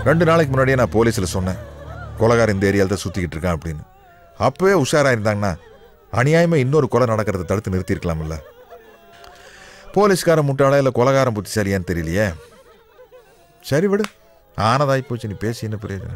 ரெண்டு நாளைக்கு முன்னாடியே நான் போலீஸில் சொன்னேன் கொலகார இந்த ஏரியாவில் தான் சுற்றிக்கிட்டு இருக்கான் அப்படின்னு அப்போவே உஷாராக இருந்தாங்கன்னா அநியாயமாக இன்னொரு கொலை நடக்கிறத தடுத்து நிறுத்தியிருக்கலாம்ல போலீஸ்காரன் முட்டாளா இல்லை கொலகாரன் புத்திசாலியான்னு தெரியலையே சரி விடு ஆனதாகி போச்சு நீ பேசி என்ன பிரயோஜனம்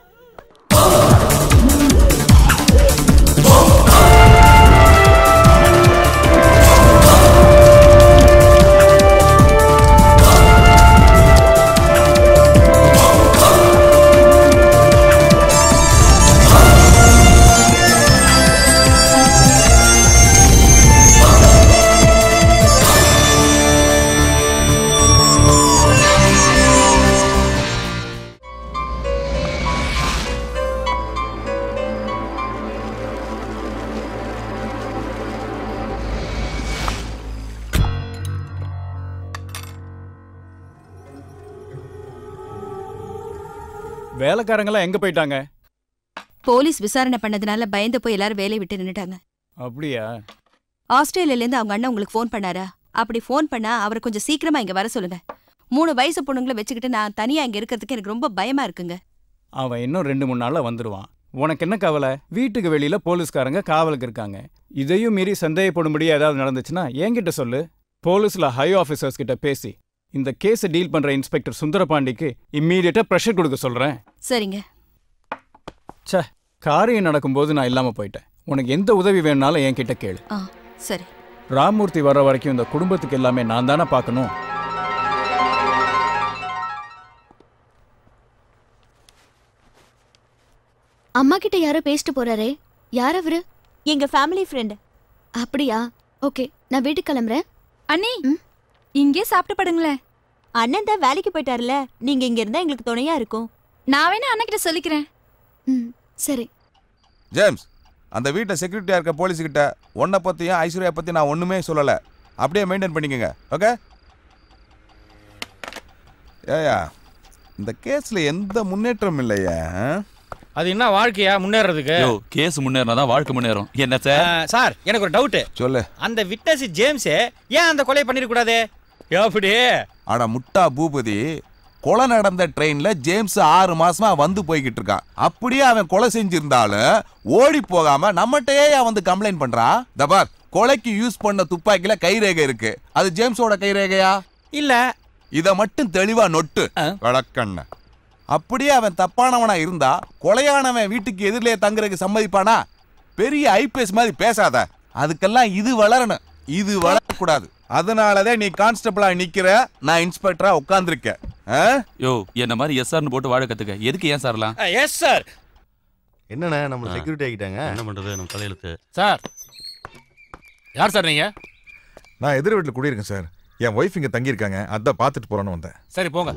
வேலைக்காரங்களாம் எங்க போயிட்டாங்க போலீஸ் விசாரணை பண்ணதுனால பயந்து போய் எல்லாரும் வேலையை விட்டு நின்னுட்டாங்க அப்படியா ஆஸ்திரேலியால இருந்து அவங்க அண்ணன் உங்களுக்கு ஃபோன் பண்ணாரா அப்படி ஃபோன் பண்ணா அவரை கொஞ்சம் சீக்கிரமா இங்க வர சொல்லுங்க மூணு வயசு பொண்ணுங்களை வச்சுக்கிட்டு நான் தனியா இங்க இருக்கிறதுக்கு எனக்கு ரொம்ப பயமா இருக்குங்க அவன் இன்னும் ரெண்டு மூணு நாள்ல வந்துருவான் உனக்கு என்ன கவலை வீட்டுக்கு வெளியில போலீஸ்காரங்க காவலுக்கு இருக்காங்க இதையும் மீறி சந்தேகப்படும்படி ஏதாவது நடந்துச்சுன்னா என்கிட்ட சொல்லு போலீஸ்ல ஹை ஆஃபீஸர்ஸ் கிட்ட பேசி இந்த கேஸை டீல் பண்ற இன்ஸ்பெக்டர் சுந்தரபாண்டிக்கு இம்மீடியட்டா ப்ரெஷர் கொடுக்க சொல்றேன் சரிங்க ச்சே காரியம் நடக்கும்போது நான் இல்லாம போயிட்டேன் உனக்கு எந்த உதவி வேணும்னாலும் என்கிட்ட கேளு ஆ சரி ராமூர்த்தி வர்ற வரைக்கும் இந்த குடும்பத்துக்கு எல்லாமே நான் தானே பார்க்கணும் அம்மா கிட்ட யாரோ பேசிட்டு போறாரே யார் அவரு எங்க ஃபேமிலி ஃப்ரெண்ட் அப்படியா ஓகே நான் வீட்டுக்கு கிளம்புறேன் அண்ணி இங்கே சாப்பிட்டு படுங்களேன் அண்ணன் தான் வேலைக்கு போயிட்டாருல நீங்க இங்க இருந்தா எங்களுக்கு துணையா இருக்கும் நான் வேணா அண்ணகிட்ட சொல்லிக்கிறேன் ம் சரி ஜேம்ஸ் அந்த வீட்டில் செக்யூரிட்டியாக இருக்க போலீஸுக்கிட்ட உன்னை பற்றியும் ஐஸ்வர்யா பற்றி நான் ஒன்றுமே சொல்லலை அப்படியே மெயின்டைன் பண்ணிக்கோங்க ஓகே ஏயா இந்த கேஸில் எந்த முன்னேற்றம் இல்லையா அது என்ன வாழ்க்கையா முன்னேறதுக்கு யோ கேஸ் முன்னேறினா வாழ்க்கை முன்னேறும் என்ன சார் ஆ, சார் எனக்கு ஒரு டவுட் சொல்லு அந்த விட்னஸ் ஜேம்ஸ் ஏன் அந்த கொலை பண்ணிருக்கூடாது எப்படி அட முட்டா பூபதி கொலை நடந்த ட்ரெயின்ல ஜேம்ஸ் ஆறு மாசமா வந்து போய்கிட்டு இருக்கான் அப்படியே அவன் கொலை செஞ்சிருந்தாலும் ஓடி போகாம நம்மகிட்டயே அவன் வந்து கம்ப்ளைண்ட் பண்றான் தபார் கொலைக்கு யூஸ் பண்ண துப்பாக்கில கைரேகை இருக்கு அது ஜேம்ஸோட கைரேகையா இல்ல இத மட்டும் தெளிவா நொட்டு ஆ. விளக்கண்ண அப்படியே அவன் தப்பானவனா இருந்தா கொலையானவன் வீட்டுக்கு எதிரிலே தங்குறதுக்கு சம்மதிப்பானா பெரிய ஐபிஎஸ் மாதிரி பேசாத அதுக்கெல்லாம் இது வளரணும் இது வளரக்கூடாது அதனாலதான் நீ கான்ஸ்டபிளா நிக்கிற நான் இன்ஸ்பெக்டரா உட்கார்ந்திருக்கேன் ஆ? யோ என்ன மாதிரி எஸ்ஆர்னு போட்டு வாழ கத்துக்க எதுக்கு ஏன் சார்லாம் எஸ் சார் என்னண்ணே நம்ம செக்யூரிட்டி ஆகிட்டாங்க என்ன பண்றது நம்ம தலையெழுத்து சார் யார் சார் நீங்க நான் எதிர் வீட்டில் குடியிருக்கேன் சார் என் ஒய்ஃப் இங்கே தங்கியிருக்காங்க அதான் பார்த்துட்டு போகிறேன்னு வந்தேன் சரி போங்க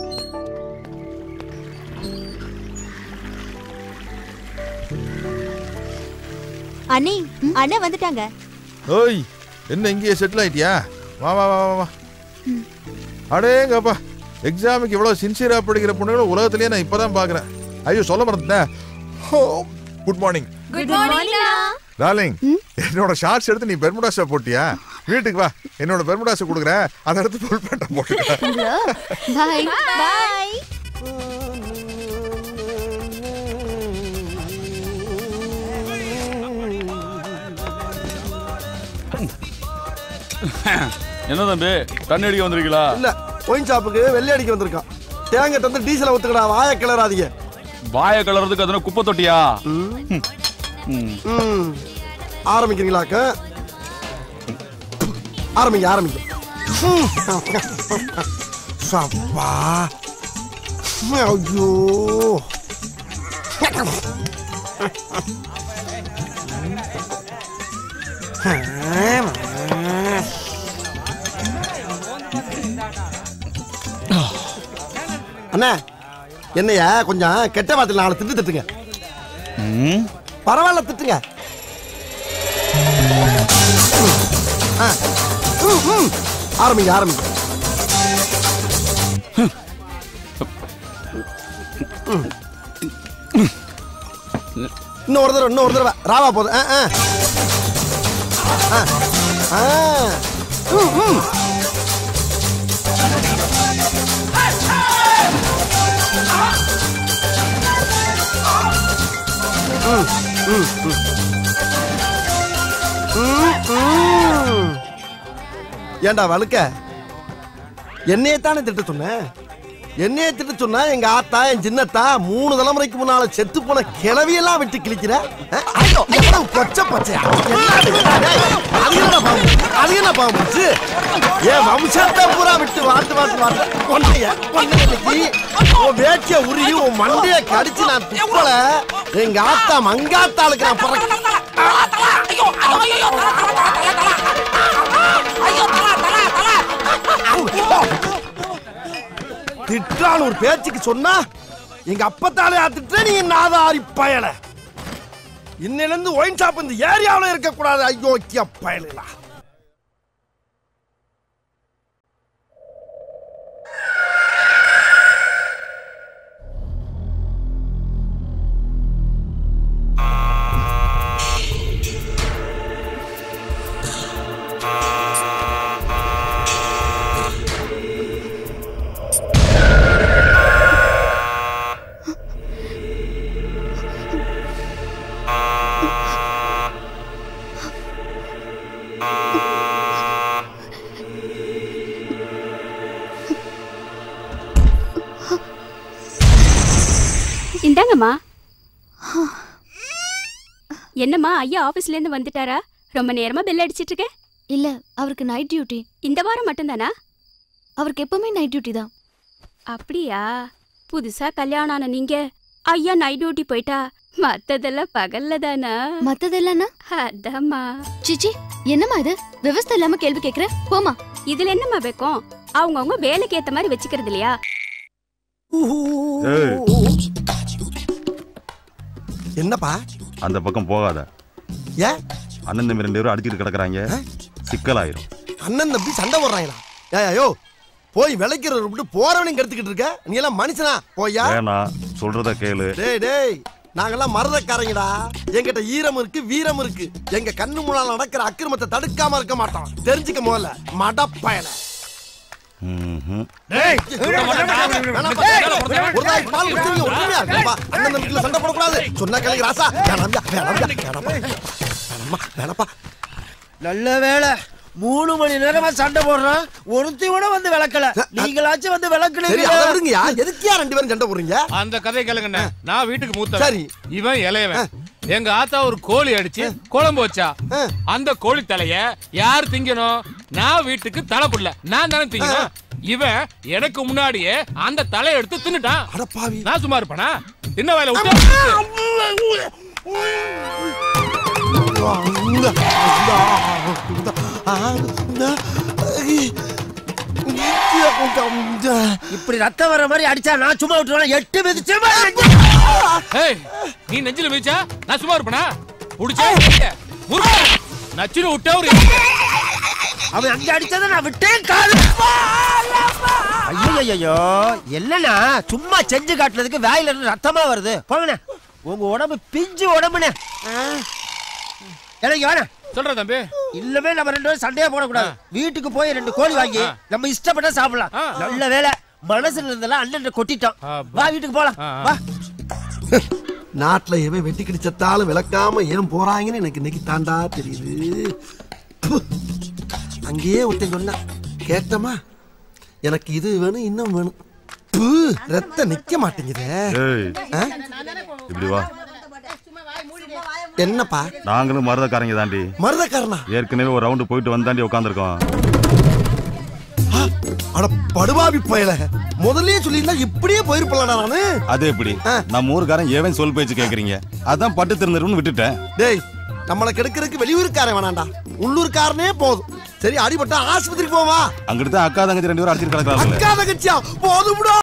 அண்ணி அண்ணன் வந்துட்டாங்க ஓய் என்ன இங்கேயே செட்டில் ஆயிட்டியா வா வா வா வா வா அடேங்கப்பா எக்ஸாமுக்கு இவ்வளோ சின்சியராக படிக்கிற பொண்ணுங்களும் உலகத்திலேயே நான் இப்போ தான் பார்க்குறேன் ஐயோ சொல்ல மறந்துட்டேன் good morning good morning darling என்னோட ஷார்ட்ஸ் எடுத்து நீ பெர்முடாஸை போட்டியா வீட்டுக்கு வா என்னோட பெர்முடாஸை கொடுக்குறேன் அதை எடுத்து ஃபுல் பேண்ட்டை போட்டுக்கிறேன் பாய் பாய் என்ன தம்பி தண்ணி அடிக்க வந்திருக்கீங்களா இல்ல ஒயின் ஷாப்புக்கு வெள்ளை அடிக்க வந்திருக்கான் தேங்காய் தந்து டீசலை ஊத்துக்கடா வாய கிளறாதீங்க வாய கலறதுக்கு அதன குப்பை தொட்டியா ம். ம் ஆரம்பிக்கிறீங்களாக்க ஆரம்பிங்க ஆரம்பிங்க ம். சப்பா ஐயோ அண்ணா என்னையா கொஞ்சம் கெட்ட வார்த்தையில் நாலு திட்டு திட்டுங்க ம். பரவாயில்ல திட்டுங்க ஆ. ம், ம். ஆரம்பிங்க ஆரம்பிங்க ம். இன்னும் ஒரு தடவை இன்னும் ஒரு தடவை ராவா போதும் ஆ ஆ ஆ ஆ ம், ம். Ah! ம், ம், ம். ம், ம். ஏண்டா வழுக்க என்னையத்தானே திட்ட சொன்னேன் என்னைய திட்ட சொன்னா எங்க ஆத்தா என் சின்னத்தா மூணு தலைமுறைக்கு முன்னால செத்து போன கிளவியெல்லாம் விட்டு கிழிக்கிற அஹ், ஐயோ, எவ்வளவு கொச்ச பச்சையா என்னது? டேய், அது என்ன பாம்பு அது என்ன பாம்பு ஏன் வம்சத்தை பூரா விட்டு வாட்டு வாட்டு வாட்டு கொண்டைய கொண்டைய இன்னைக்கு உன் வேட்டிய உருகி உன் மண்டைய கடிச்சு நான் துப்பல எங்க ஆத்தா மங்காத்தாளுக்கு நான் பிறக்க திட்டான்னு ஒரு பேச்சுக்கு சொன்னா எங்க அப்பத்தாலே திட்ட நீ நாதாரி பயல இன்னில இருந்து ஒயின் ஷாப் இந்த ஏரியாவுல இருக்க கூடாது ஐயோக்கிய பயலா இந்தாங்கம்மா என்னம்மா ஐயா ஆபீஸ்ல இருந்து வந்துட்டாரா ரொம்ப நேரமா பெல் அடிச்சிட்டு இருக்க இல்ல அவருக்கு நைட் டியூட்டி இந்த வாரம் மட்டும்தானா அவருக்கு எப்பவுமே நைட் டியூட்டி தான் அப்படியா புதுசா கல்யாணம் ஆன நீங்க ஐயா நைட் டியூட்டி போயிட்டா மத்ததெல்லாம் பகல்ல தானா மத்ததெல்லாம் அதாம்மா சிச்சி என்னம்மா இது விவசாய இல்லாம கேள்வி கேக்குற போமா இதுல என்னம்மா வைக்கும் அவங்கவுங்க வேலைக்கு ஏத்த மாதிரி வச்சுக்கிறது இல்லையா என்னப்பா அந்த பக்கம் போகாத ஏன் அண்ணன் தம்பி ரெண்டு பேரும் அடிச்சிட்டு கிடக்குறாங்க சிக்கலாயிரும் அண்ணன் தம்பி சண்டை போடுறாங்களா ஏய் ஐயோ போய் விளைக்கிறத விட்டு போறவனையும் கெடுத்துக்கிட்டு இருக்க நீ எல்லாம் மனுஷனா போயா வேணாம் சொல்றத கேளு டேய் டேய் நாங்கெல்லாம் மருதக்காரங்கடா எங்கிட்ட ஈரம் இருக்கு வீரம் இருக்கு எங்க கண்ணு முன்னால நடக்கிற அக்கிரமத்தை தடுக்காம இருக்க மாட்டோம் தெரிஞ்சுக்க முதல்ல மடப்பயல ம்ஹும். டேய் வேணாம்ப்பா. ஒரு நாளைக்கு பால் குடிச்சீங்க ஒற்றுமையா இருக்கப்பா அண்ணன் தம்பிக்குள்ள சண்டை போடக்கூடாது சொன்னா கேளுங்க ராசா வேணாம்யா வேணாம்யா வேணாம்ப்பா வேணாம்மா வேணாம்ப்பா நல்ல வேலை மூணு மணி நேரமா சண்டை போடுறோம் ஒருத்தி கூட வந்து விளக்கல நீங்களாச்சும் வந்து சரி விளக்குனீங்க அதை விடுங்கயா எதுக்கியா ரெண்டு பேரும் சண்டை போடுறீங்க அந்த கதை கேளுங்கண்ணே நான் வீட்டுக்கு மூத்த சரி. இவன் இளையவன் எங்க ஆத்தா ஒரு கோழி அடிச்சு குழம்பு வச்சா அந்த கோழி தலைய யார் திங்கணும் நான் வீட்டுக்கு தலை புள்ள நான் தானே திங்கணும் இவன் எனக்கு முன்னாடியே அந்த தலையை எடுத்து தின்னுட்டான் நான் சும்மா இருப்பேனா தின்ன வாயில விட்டு இப்படி ரத்தம் வர மாதிரி அடிச்சா நான் சும்மா விட்டுருவேன் எட்டு மிதிச்சு ஏய் நீ நெஞ்சில மிதிச்சா நான் சும்மா இருப்பேனா புடிச்சா முறுக்கு நச்சுன்னு விட்டா ஒரு அவன் அங்க அடிச்சதை நான் விட்டேன் காது ஐயோ என்னண்ணா சும்மா செஞ்சு காட்டுனதுக்கு வாயில இருந்து ரத்தமா வருது போங்கண்ணே உங்க உடம்பு பிஞ்சு உடம்புண்ணே எனக்கு வேணாம் சொல்ற தம்பி இல்லவே நம்ம ரெண்டு பேரும் சண்டையே போடக்கூடாது வீட்டுக்கு போய் ரெண்டு கோழி வாங்கி நம்ம இஷ்டப்பட்டா சாப்பிடலாம் நல்ல வேலை மனசுல இருந்தெல்லாம் அண்ணன் கொட்டிட்டோம் வா வீட்டுக்கு போலாம் வா நாட்டுல எவன் வெட்டி கிடிச்சத்தாலும் விளக்காம ஏன் போறாங்கன்னு எனக்கு இன்னைக்கு தாண்டா தெரியுது ப்பு. அங்கேயே ஒருத்தன் சொன்னான் கேட்டமா எனக்கு இது வேணும் இன்னும் வேணும் ப்பு, ரத்தம் நிக்க மாட்டேங்குதே ஏய் ஆ? இப்படி வா என்னப்பா நாங்களும் மருதக்காரங்க தாண்டி மருதக்காரனா ஏற்கனவே ஒரு ரவுண்டு போயிட்டு வந்தாண்டி உட்காந்துருக்கோம் அட படுபாவி பயல முதல்லயே சொல்லியிருந்தா இப்படியே போயிருப்பலடா நானு அது எப்படி நம்ம ஊருக்காரன் ஏவன் சொல் பேச்சு கேக்குறீங்க அதான் பட்டு திருந்துருன்னு விட்டுட்டேன் டேய் நம்மளை கெடுக்கிறதுக்கு வெளியூருக்காரன் வேணாண்டா உள்ளூர்காரனே போதும் சரி அடிபட்டா ஆஸ்பத்திரிக்கு போவா அங்கிட்டு தான் அக்கா தங்கச்சி ரெண்டு பேரும் அடிச்சிட்டு கிடக்குறாங்க அக்கா தங்கச்சியா போதும்டா